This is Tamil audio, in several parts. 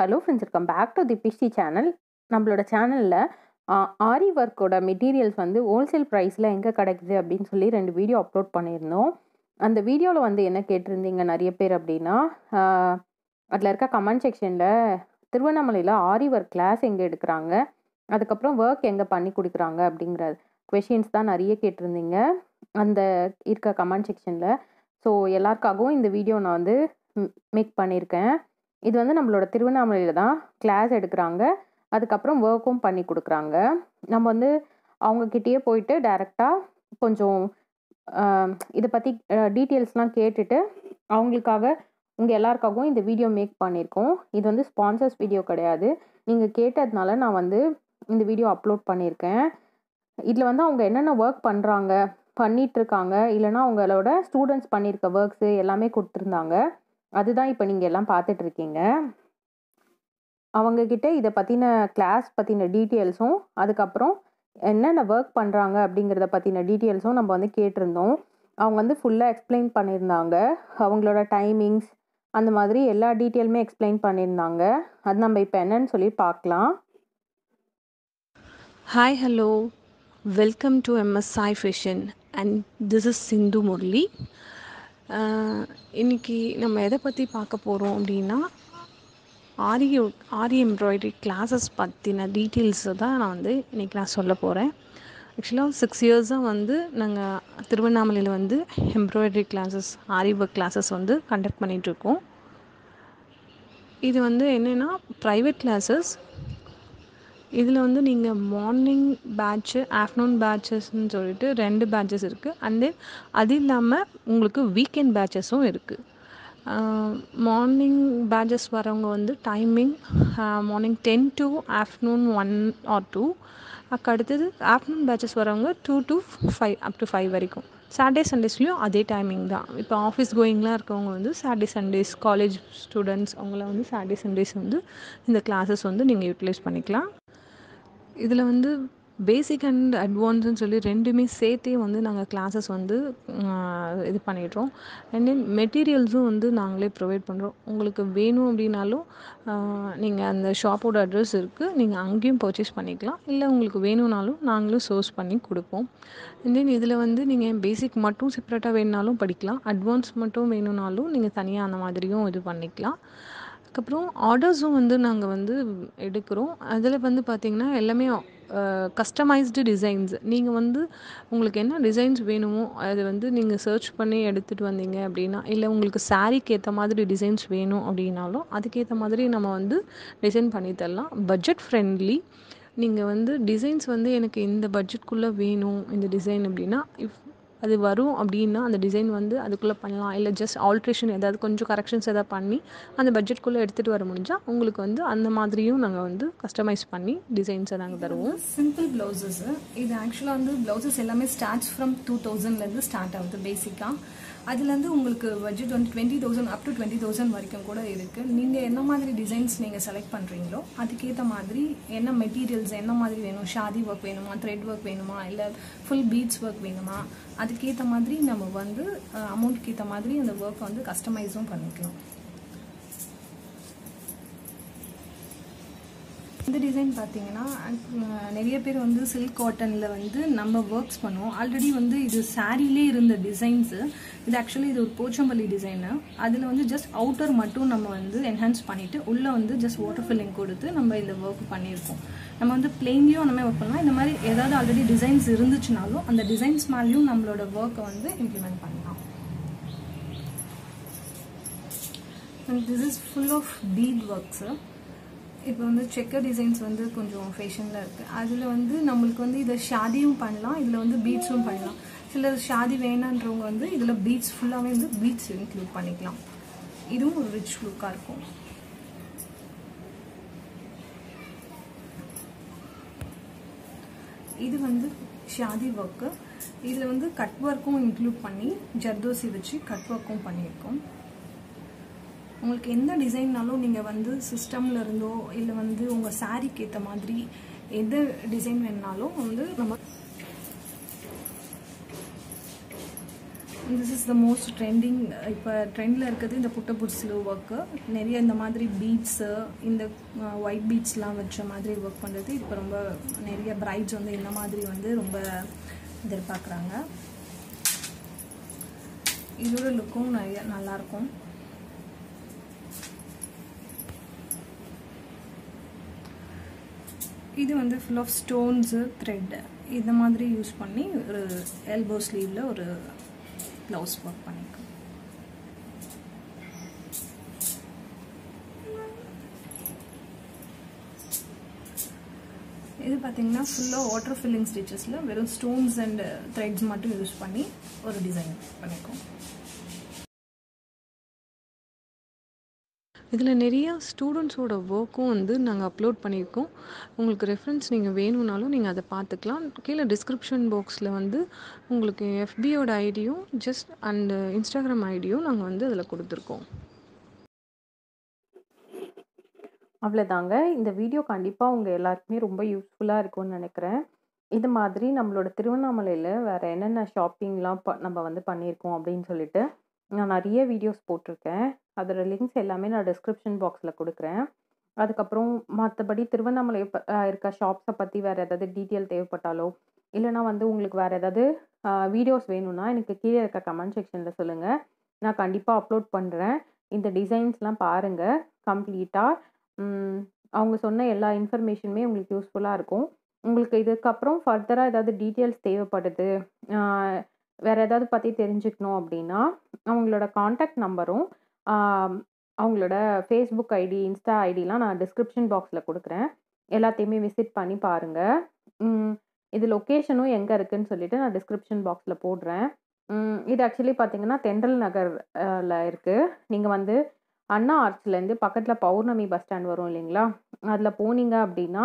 hello friends welcome back to the பிஷி சேனல் நம்மளோட சேனலில் ஆரி ஒர்க்கோட மெட்டீரியல்ஸ் வந்து ஹோல்சேல் ப்ரைஸில் எங்கே கிடைக்குது அப்படின்னு சொல்லி ரெண்டு வீடியோ அப்லோட் பண்ணியிருந்தோம் அந்த வீடியோவில் வந்து என்ன கேட்டிருந்தீங்க நிறைய பேர் அப்படின்னா அதில் இருக்க கமெண்ட் செக்ஷனில் திருவண்ணாமலையில் ஆரி ஒர்க் கிளாஸ் எங்கே எடுக்கிறாங்க அதுக்கப்புறம் ஒர்க் எங்கே பண்ணி கொடுக்குறாங்க அப்படிங்கிற கொஷின்ஸ் தான் நிறைய கேட்டிருந்தீங்க அந்த இருக்க கமெண்ட் செக்ஷனில் ஸோ எல்லாருக்காகவும் இந்த வீடியோ நான் வந்து மேக் பண்ணியிருக்கேன் இது வந்து நம்மளோட திருவண்ணாமலையில் தான் கிளாஸ் எடுக்கிறாங்க அதுக்கப்புறம் ஒர்க்கும் பண்ணி கொடுக்குறாங்க நம்ம வந்து அவங்கக்கிட்டேயே போயிட்டு டைரெக்டாக கொஞ்சம் இதை பற்றி டீட்டெயில்ஸ்லாம் கேட்டுட்டு அவங்களுக்காக உங்கள் எல்லாருக்காகவும் இந்த வீடியோ மேக் பண்ணியிருக்கோம் இது வந்து ஸ்பான்சர்ஸ் வீடியோ கிடையாது நீங்கள் கேட்டதுனால நான் வந்து இந்த வீடியோ அப்லோட் பண்ணியிருக்கேன் இதில் வந்து அவங்க என்னென்ன ஒர்க் பண்ணுறாங்க பண்ணிகிட்ருக்காங்க இல்லைனா அவங்களோட ஸ்டூடெண்ட்ஸ் பண்ணியிருக்க ஒர்க்ஸு எல்லாமே கொடுத்துருந்தாங்க அதுதான் இப்போ நீங்கள் எல்லாம் பார்த்துட்ருக்கீங்க அவங்கக்கிட்ட இதை பற்றின கிளாஸ் பற்றின டீட்டெயில்ஸும் அதுக்கப்புறம் என்னென்ன ஒர்க் பண்ணுறாங்க அப்படிங்கிறத பற்றின டீட்டெயில்ஸும் நம்ம வந்து கேட்டிருந்தோம் அவங்க வந்து ஃபுல்லாக எக்ஸ்பிளைன் பண்ணியிருந்தாங்க அவங்களோட டைமிங்ஸ் அந்த மாதிரி எல்லா டீட்டெயிலுமே எக்ஸ்பிளைன் பண்ணியிருந்தாங்க அது நம்ம இப்போ என்னன்னு சொல்லி பார்க்கலாம் hi hello welcome to M S Sai fashion and this is Sindhu Murali இன்றைக்கி நம்ம எதை பற்றி பார்க்க போகிறோம் அப்படின்னா ஆரி ஆரி எம்ப்ராய்டரி கிளாஸஸ் பற்றின டீட்டெயில்ஸை தான் நான் வந்து இன்றைக்கி நான் சொல்ல போகிறேன் ஆக்சுவலாக சிக்ஸ் இயர்ஸாக வந்து நாங்கள் திருவண்ணாமலையில் வந்து embroidery classes aari work classes வந்து கண்டக்ட் பண்ணிகிட்ருக்கோம் இது வந்து என்னென்னா ப்ரைவேட் கிளாஸஸ் இதில் வந்து நீங்கள் மார்னிங் பேட்ச்சு ஆஃப்டர்நூன் பேட்சஸ்ன்னு சொல்லிட்டு ரெண்டு பேட்சஸ் இருக்குது அண்ட் தென் அது இல்லாமல் உங்களுக்கு வீக்கெண்ட் பேட்சஸும் இருக்குது மார்னிங் பேட்சஸ் வரவங்க வந்து timing morning ten to afternoon one or two அதுக்கு அடுத்தது ஆஃப்டர்நூன் பேட்சஸ் வரவங்க two to five up to five வரைக்கும் சாட்டர்டே சண்டேஸ்லேயும் அதே டைமிங் தான் இப்போ ஆஃபீஸ் கோயிங்லாம் இருக்கவங்க வந்து சாட்டர்டே சண்டேஸ் காலேஜ் ஸ்டூடெண்ட்ஸ் அவங்களாம் வந்து சாட்டர்டே சண்டேஸ் வந்து இந்த கிளாஸஸ் வந்து நீங்கள் யூட்டிலைஸ் பண்ணிக்கலாம் இதில் வந்து பேசிக் அண்ட் அட்வான்ஸ்னு சொல்லி ரெண்டுமே சேர்த்தே வந்து நாங்கள் கிளாஸஸ் வந்து இது பண்ணிடுறோம் அண்ட் தென் மெட்டீரியல்ஸும் வந்து நாங்களே ப்ரொவைட் பண்ணுறோம் உங்களுக்கு வேணும் அப்படின்னாலும் நீங்கள் அந்த ஷாப்போட அட்ரஸ் இருக்குது நீங்கள் அங்கேயும் பர்ச்சேஸ் பண்ணிக்கலாம் இல்லை உங்களுக்கு வேணும்னாலும் நாங்களும் சோர்ஸ் பண்ணி கொடுப்போம் அண்ட் தென் இதில் வந்து நீங்கள் பேசிக் மட்டும் செப்பரேட்டாக வேணுனாலும் படிக்கலாம் அட்வான்ஸ் மட்டும் வேணும்னாலும் நீங்கள் தனியாக அந்த மாதிரியும் இது பண்ணிக்கலாம் அதுக்கப்புறம் ஆர்டர்ஸும் வந்து நாங்கள் வந்து எடுக்கிறோம் அதில் வந்து பார்த்திங்கன்னா எல்லாமே கஸ்டமைஸ்டு டிசைன்ஸ் நீங்கள் வந்து உங்களுக்கு என்ன டிசைன்ஸ் வேணுமோ அது வந்து நீங்கள் சர்ச் பண்ணி எடுத்துகிட்டு வந்தீங்க அப்படின்னா இல்லை உங்களுக்கு சாரீக்கு ஏற்ற மாதிரி டிசைன்ஸ் வேணும் அப்படின்னாலும் அதுக்கேற்ற மாதிரி நம்ம வந்து டிசைன் பண்ணி தரலாம் பட்ஜெட் ஃப்ரெண்ட்லி நீங்கள் வந்து டிசைன்ஸ் வந்து எனக்கு இந்த பட்ஜெட்குள்ளே வேணும் இந்த டிசைன் அப்படின்னா இஃப் அது வரும் அப்படின்னா அந்த டிசைன் வந்து அதுக்குள்ளே பண்ணலாம் இல்லை ஜஸ்ட் ஆல்ட்ரேஷன் ஏதாவது கொஞ்சம் கரெக்ஷன்ஸ் எதாவது பண்ணி அந்த பட்ஜெட்குள்ளே எடுத்துகிட்டு வர முடிஞ்சால் உங்களுக்கு வந்து அந்த மாதிரியும் நாங்கள் வந்து கஸ்டமைஸ் பண்ணி டிசைன்ஸை நாங்கள் தருவோம் சிம்பிள் ப்ளவுசஸ் இது ஆக்சுவலாக வந்து ப்ளவுசஸ் எல்லாமே ஸ்டார்ட்ஸ் ஃப்ரம் டூ தௌசண்ட்லேருந்து ஸ்டார்ட் ஆகுது பேசிக்காக அதுலேருந்து உங்களுக்கு பட்ஜெட் வந்து twenty thousand up to twenty thousand வரைக்கும் கூட இருக்குது நீங்கள் என்ன மாதிரி டிசைன்ஸ் நீங்கள் செலக்ட் பண்ணுறீங்களோ அதுக்கேற்ற மாதிரி என்ன மெட்டீரியல்ஸ் என்ன மாதிரி வேணும் ஷாதி ஒர்க் வேணுமா த்ரெட் ஒர்க் வேணுமா இல்லை ஃபுல் பீட்ஸ் ஒர்க் வேணுமா அதுக்கேற்ற மாதிரி நம்ம வந்து அமௌண்ட்க்கு ஏற்ற மாதிரி அந்த ஒர்க்கை வந்து கஸ்டமைஸும் பண்ணிக்கலாம் இந்த டிசைன் பார்த்தீங்கன்னா நிறைய பேர் வந்து சில்க் காட்டனில் வந்து நம்ம ஒர்க்ஸ் பண்ணுவோம் ஆல்ரெடி வந்து இது சாரீலே இருந்த டிசைன்ஸு இது ஆக்சுவலி இது ஒரு போச்சம்பள்ளி டிசைனு அதில் வந்து ஜஸ்ட் அவுட்டர் மட்டும் நம்ம வந்து என்ஹான்ஸ் பண்ணிவிட்டு உள்ளே வந்து ஜஸ்ட் வாட்டர் ஃபில்லிங் கொடுத்து நம்ம இந்த ஒர்க் பண்ணியிருக்கோம் நம்ம வந்து பிளெயின்லேயும் அந்த மாதிரி ஒர்க் பண்ணலாம் இந்த மாதிரி ஏதாவது ஆல்ரெடி டிசைன்ஸ் இருந்துச்சுனாலும் அந்த டிசைன்ஸ் மேலேயும் நம்மளோட ஒர்க்கை வந்து இம்ப்ளிமெண்ட் பண்ணலாம் this is full of bead works இப்போ வந்து செக்கர் டிசைன்ஸ் வந்து கொஞ்சம் ஃபேஷனில் இருக்குது அதில் வந்து நம்மளுக்கு வந்து இதை ஷாதியும் பண்ணலாம் இதில் வந்து பீட்ஸும் பண்ணலாம் சில ஷாதி வேணான்றவங்க வந்து இதில் பீட்ஸ் ஃபுல்லாகவே வந்து பீட்ஸ் இன்க்ளூட் பண்ணிக்கலாம் இதுவும் ஒரு ரிச் லுக்காக இருக்கும் இது வந்து ஷாதி ஒர்க்கு இதில் வந்து கட் ஒர்க்கும் இன்க்ளூட் பண்ணி ஜர்தோசி வச்சு கட் ஒர்க்கும் பண்ணியிருக்கோம் உங்களுக்கு எந்த டிசைன்னாலும் நீங்கள் வந்து சிஸ்டமில் இருந்தோ இல்லை வந்து உங்கள் சாரீக்கு ஏற்ற மாதிரி எந்த டிசைன் வேணுனாலும் வந்து நம்ம this is the most trending இப்போ ட்ரெண்டில் இருக்கிறது இந்த புட்டபுட் ஸ்லோ ஒர்க்கு நிறைய இந்த மாதிரி பீட்ஸு இந்த ஒயிட் பீட்ஸ்லாம் வச்ச மாதிரி ஒர்க் பண்ணுறது இப்போ ரொம்ப நிறைய பிரைட்ஸ் வந்து இந்த மாதிரி வந்து ரொம்ப எதிர்பார்க்குறாங்க இதோட லுக்கும் நிறைய நல்லாயிருக்கும் இது வந்து ஃபுல் ஆஃப் ஸ்டோன்ஸு த்ரெட்டு இந்த மாதிரி யூஸ் பண்ணி ஒரு எல்போ ஸ்லீவில் ஒரு ப்ளவுஸ் ஒர்க் பண்ணியிருக்கோம் இது பார்த்தீங்கன்னா ஃபுல்லாக வாட்டர் ஃபில்லிங் ஸ்டிச்சஸில் வெறும் ஸ்டோன்ஸ் அண்ட் த்ரெட்ஸ் மட்டும் யூஸ் பண்ணி ஒரு டிசைன் பண்ணியிருக்கோம் இதில் நிறையா ஸ்டூடெண்ட்ஸோட ஒர்க்கும் வந்து நாங்கள் அப்லோட் பண்ணியிருக்கோம் உங்களுக்கு ரெஃபரன்ஸ் நீங்கள் வேணும்னாலும் நீங்கள் அதை பார்த்துக்கலாம் கீழே டிஸ்கிரிப்ஷன் பாக்ஸில் வந்து உங்களுக்கு எஃபியோட ஐடியும் ஜஸ்ட் அண்டு இன்ஸ்டாகிராம் ஐடியும் நாங்கள் வந்து அதில் கொடுத்துருக்கோம் அவ்வளோதாங்க இந்த வீடியோ கண்டிப்பாக உங்கள் எல்லாருக்குமே ரொம்ப யூஸ்ஃபுல்லாக இருக்கும்னு நினைக்கிறேன் இது மாதிரி நம்மளோட திருவண்ணாமலையில் வேறு என்னென்ன ஷாப்பிங்லாம் ப நம்ம வந்து பண்ணியிருக்கோம் அப்படின்னு சொல்லிட்டு நான் நிறைய வீடியோஸ் போட்டிருக்கேன் அதோட லிங்க்ஸ் எல்லாமே நான் டிஸ்கிரிப்ஷன் பாக்ஸில் கொடுக்குறேன் அதுக்கப்புறம் மற்றபடி திருவண்ணாமலை ப இருக்க ஷாப்ஸை பற்றி வேறு ஏதாவது டீட்டெயில் தேவைப்பட்டாலோ இல்லைனா வந்து உங்களுக்கு வேறு ஏதாவது வீடியோஸ் வேணும்னா எனக்கு கீழே இருக்க கமெண்ட் செக்ஷனில் சொல்லுங்கள் நான் கண்டிப்பாக அப்லோட் பண்ணுறேன் இந்த டிசைன்ஸ்லாம் பாருங்கள் கம்ப்ளீட்டாக அவங்க சொன்ன எல்லா இன்ஃபர்மேஷனுமே உங்களுக்கு யூஸ்ஃபுல்லாக இருக்கும் உங்களுக்கு இதுக்கப்புறம் ஃபர்தராக ஏதாவது டீட்டெயில்ஸ் தேவைப்படுது வேறு ஏதாவது பற்றி தெரிஞ்சுக்கணும் அப்படின்னா அவங்களோட காண்டாக்ட் நம்பரும் அவங்களோட ஃபேஸ்புக் ஐடி இன்ஸ்டா ஐடிலாம் நான் டிஸ்கிரிப்ஷன் பாக்ஸில் கொடுக்குறேன் எல்லாத்தையுமே விசிட் பண்ணி பாருங்கள் இது லொக்கேஷனும் எங்கே இருக்குதுன்னு சொல்லிட்டு நான் டிஸ்கிரிப்ஷன் பாக்ஸில் போடுறேன் இது ஆக்சுவலி பார்த்தீங்கன்னா தென்றல் நகரில் இருக்குது நீங்கள் வந்து அண்ணா ஆர்ச்லேருந்து பக்கத்தில் பௌர்ணமி பஸ் ஸ்டாண்ட் வரும் இல்லைங்களா அதில் போனீங்க அப்படின்னா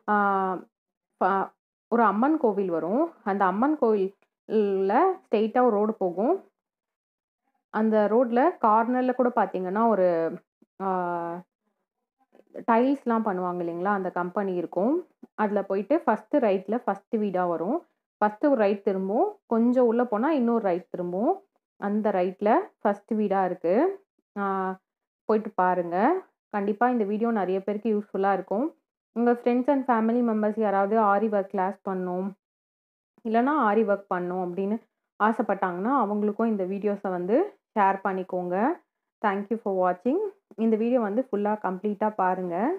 ஒரு அம்மன் கோவில் வரும் அந்த அம்மன் கோவிலில் ஸ்ட்ரெயிட்டாக ஒரு ரோடு போகும் அந்த ரோட்டில் கார்னரில் கூட பார்த்தீங்கன்னா ஒரு டைல்ஸ்லாம் பண்ணுவாங்க இல்லைங்களா அந்த கம்பெனி இருக்கும் அதில் போயிட்டு ஃபஸ்ட்டு ரைட்டில் ஃபஸ்ட்டு வீடாக வரும் ஃபஸ்ட்டு ஒரு ரைட் திரும்பும் கொஞ்சம் உள்ளே போனால் இன்னொரு ரைட் திரும்பும் அந்த ரைட்டில் ஃபஸ்ட்டு வீடாக இருக்குது போயிட்டு பாருங்கள் கண்டிப்பாக இந்த வீடியோ நிறைய பேருக்கு யூஸ்ஃபுல்லாக இருக்கும் உங்கள் ஃப்ரெண்ட்ஸ் அண்ட் ஃபேமிலி மெம்பர்ஸ் யாராவது ஆரி ஒர்க் கிளாஸ் பண்ணணும் இல்லைனா ஆரி ஒர்க் பண்ணணும் அப்படின்னு ஆசைப்பட்டாங்கன்னா அவங்களுக்கும் இந்த வீடியோஸை வந்து ஷேர் பண்ணிக்கோங்க தேங்க்யூ ஃபார் வாட்சிங் இந்த வீடியோ வந்து ஃபுல்லாக கம்ப்ளீட்டாக பாருங்கள்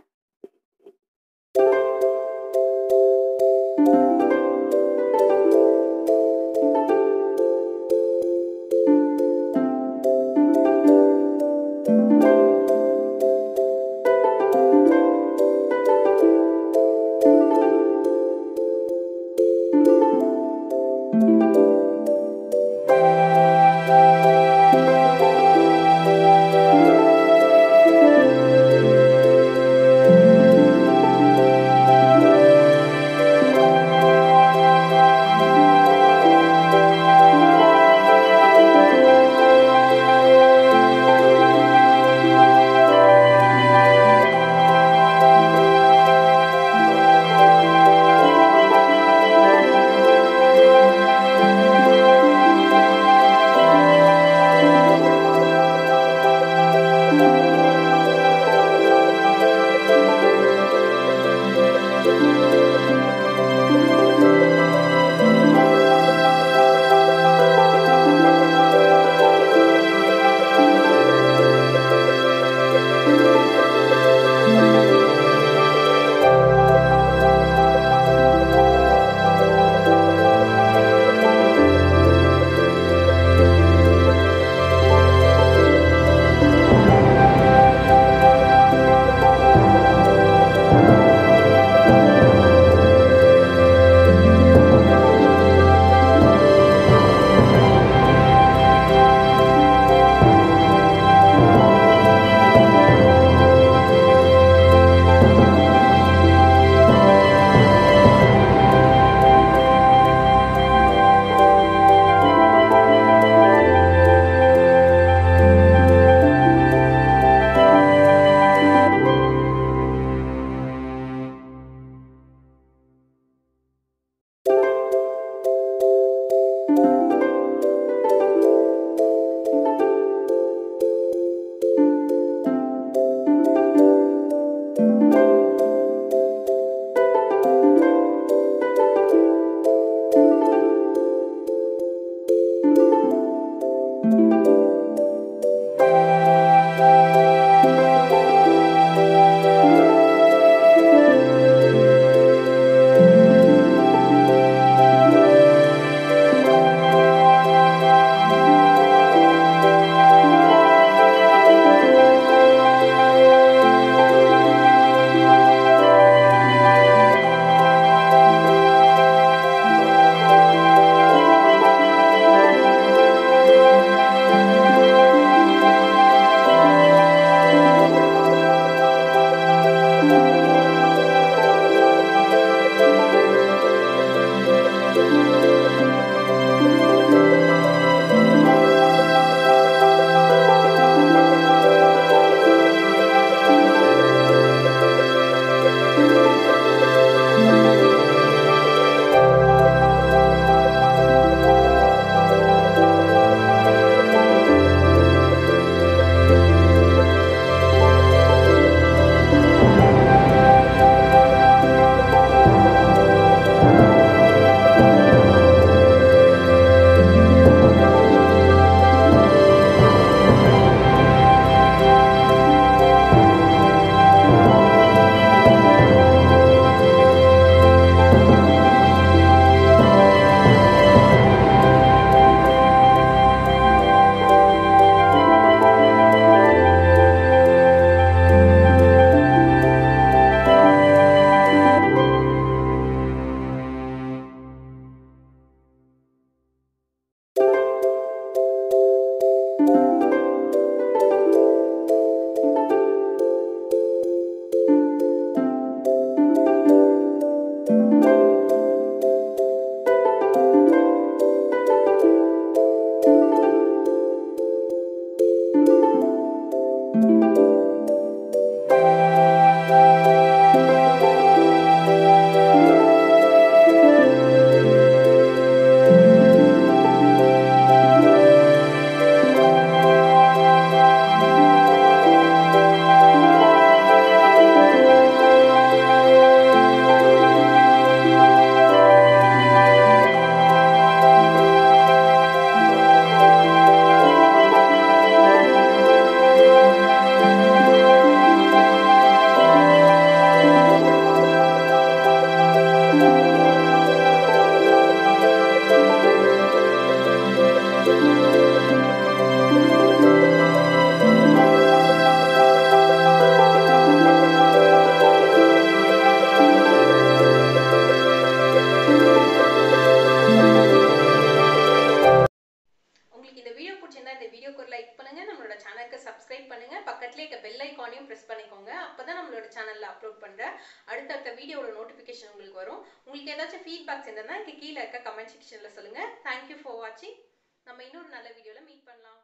பிடிச்சிருந்தா இந்த வீடியோக்கு ஒரு லைக் பண்ணுங்க நம்மளோட சேனலுக்கு சப்ஸ்கிரைப் பண்ணுங்க பக்கத்துலேயே இருக்க பெல் ஐக்கானையும் ப்ரெஸ் பண்ணிக்கோங்க அப்பதான் நம்மளோட சேனல்ல அப்லோட் பண்ற அடுத்தடுத்த வீடியோட நோட்டிஃபிகேஷன் உங்களுக்கு வரும் உங்களுக்கு ஏதாச்சும் ஃபீட்பேக்ஸ் இருந்ததுன்னா இங்கே கீழே இருக்க கமெண்ட் செக்ஷன்ல சொல்லுங்க தேங்க்யூ ஃபார் வாட்சிங் நம்ம இன்னொரு நல்ல வீடியோல மீட் பண்ணலாம்